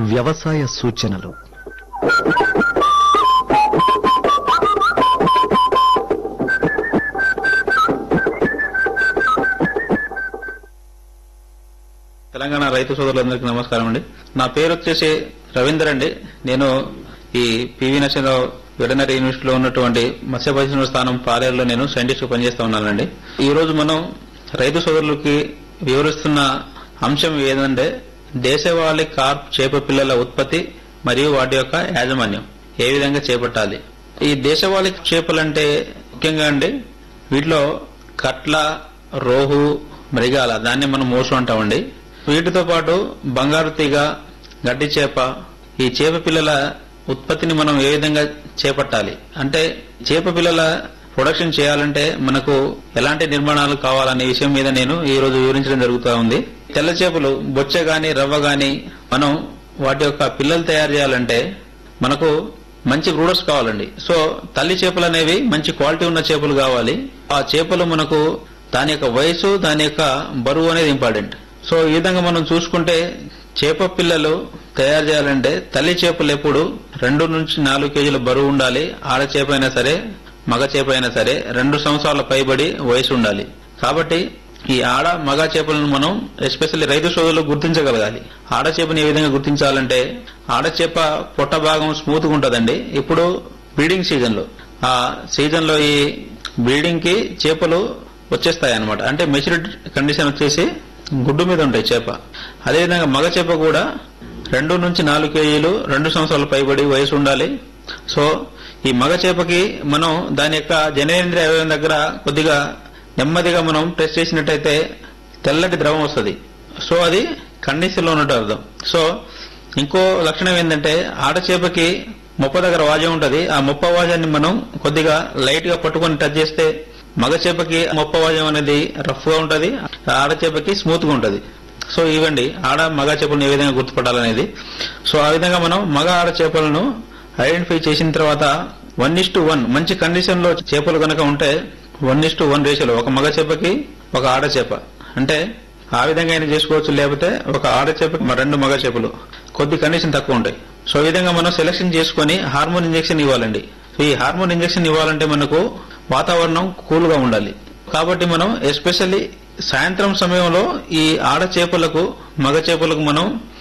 వ్యవసాయ సూచనలు తెలంగాణ రైతు సోదరులందరికీ నమస్కారం అండి నా పేరు వచ్చేసి రవీందర్ అండి నేను ఈ పివి నరసింహరావు వెటనరీ యూనివర్సిటీలో ఉన్నటువంటి మత్స్య పరిశ్రమ స్థానం పాలేరులో నేను సైంటిస్ట్ పనిచేస్తా ఉన్నానండి ఈ రోజు మనం రైతు సోదరులకి వివరిస్తున్న అంశం ఏదంటే దేశవాళీ కార్ప్ చేప పిల్లల ఉత్పత్తి మరియు వాటి యొక్క యాజమాన్యం ఏ విధంగా చేపట్టాలి ఈ దేశవాళీ చేపలంటే ముఖ్యంగా అండి వీటిలో కట్ల రోహు మృగాల దాన్ని మనం మోసం అంటామండి వీటితో పాటు బంగారు తీగ గడ్డి చేప ఈ చేప పిల్లల ఉత్పత్తిని మనం ఏ విధంగా చేపట్టాలి అంటే చేప పిల్లల ప్రొడక్షన్ చేయాలంటే మనకు ఎలాంటి నిర్మాణాలు కావాలనే విషయం మీద నేను ఈ రోజు వివరించడం జరుగుతూ ఉంది తెల్ల చేపలు బొచ్చ గాని రవ్వ గాని మనం వాటి యొక్క పిల్లలు తయారు చేయాలంటే మనకు మంచి బ్రూడర్స్ కావాలండి సో తల్లి చేపలు అనేవి మంచి క్వాలిటీ ఉన్న చేపలు కావాలి ఆ చేపలు మనకు దాని యొక్క వయసు దాని యొక్క బరువు అనేది ఇంపార్టెంట్ సో ఈ విధంగా మనం చూసుకుంటే చేప పిల్లలు తయారు చేయాలంటే తల్లి చేపలు ఎప్పుడు రెండు నుంచి నాలుగు కేజీల బరువు ఉండాలి ఆడ చేప అయినా సరే మగ చేప అయినా సరే రెండు సంవత్సరాల పైబడి వయసు ఉండాలి కాబట్టి ఈ ఆడ మగ చేపలను మనం ఎస్పెషల్లీ రైతు సోదరులు గుర్తించగలగాలి ఆడ చేపని ఏ విధంగా గుర్తించాలంటే ఆడ చేప పొట్ట భాగం స్మూత్ గా ఉంటదండి ఇప్పుడు బ్రీడింగ్ సీజన్ లో ఆ సీజన్ లో ఈ బ్రీడింగ్ కి చేపలు వచ్చేస్తాయి అనమాట అంటే మెచ్యూరిటీ కండిషన్ వచ్చేసి గుడ్డు మీద ఉంటాయి చేప అదేవిధంగా మగ చేప కూడా రెండు నుంచి నాలుగు కేజీలు రెండు సంవత్సరాల పైబడి వయసు ఉండాలి సో ఈ మగ చేపకి మనం దాని యొక్క జనేంద్రియ అవయవం దగ్గర కొద్దిగా నెమ్మదిగా మనం టెస్ట్ చేసినట్టయితే తెల్లటి ద్రవం వస్తుంది సో అది కండిషన్ లో ఉన్నట్టు అర్థం సో ఇంకో లక్షణం ఏంటంటే ఆడ చేపకి ముప్ప దగ్గర వాజం ఉంటది ఆ ముప్ప వాజాన్ని మనం కొద్దిగా లైట్ గా పట్టుకొని టచ్ చేస్తే మగ చేపకి ముప్ప వాజం అనేది రఫ్ గా ఉంటది ఆడ చేపకి స్మూత్ గా ఉంటది సో ఇవ్వండి ఆడ మగ చేపలను ఏ విధంగా గుర్తుపట్టాలనేది సో ఆ విధంగా మనం మగ ఆడ చేపలను ఐడెంటిఫై చేసిన తర్వాత వన్ ఇస్ టు వన్ మంచి కండిషన్ లో చేపలు కనుక ఉంటే వన్ ఇస్ టు వన్ రేషియోలో ఒక మగ చేపకి ఒక ఆడ చేప అంటే ఆ విధంగా అయినా చేసుకోవచ్చు లేకపోతే ఒక ఆడ చేపకి మ- రెండు మగ చేపలు కొద్ది కండిషన్ తక్కువ ఉంటాయి సో ఈ విధంగా మనం సెలెక్షన్ చేసుకొని హార్మోన్ ఇంజెక్షన్ ఇవ్వాలండి సో ఈ హార్మోన్ ఇంజెక్షన్ ఇవ్వాలంటే మనకు వాతావరణం కూల్ గా ఉండాలి కాబట్టి మనం ఎస్పెషల్లీ సాయంత్రం సమయంలో ఈ ఆడ చేపలకు మగ చేపలకు మనం